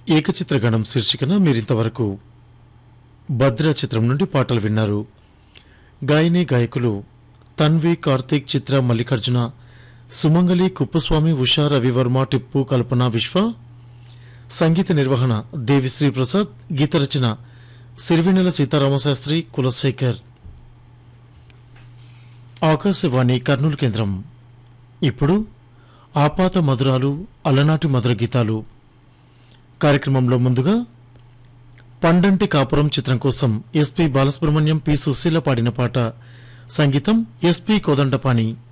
ఏకచిత్రగణం శీర్షికన మీరింతవరకు భద్ర చిత్రం నుండి పాటలు విన్నారు గాయని గాయకులు తన్వి కార్తీక్ చిత్ర మల్లికార్జున సుమంగలి కుప్పస్వామి ఉషా రవివర్మ టిప్పు కల్పన విశ్వ సంగీత నిర్వహణ దేవిశ్రీ ప్రసాద్ గీత రచన సిరివెన్నెల సీతారామశాస్త్రి కులశేఖర్ ఆకాశవాణి కర్నూలు కేంద్రం ఇప్పుడు ఆపాత మధురాలు అలనాటి మధుర గీతాలు కార్యక్రమంలో ముందుగా పండంటి కాపురం చిత్రం కోసం ఎస్పి బాలసుబ్రహ్మణ్యం పి సుశీల పాడిన పాట సంగీతం ఎస్పి కోదండపాణి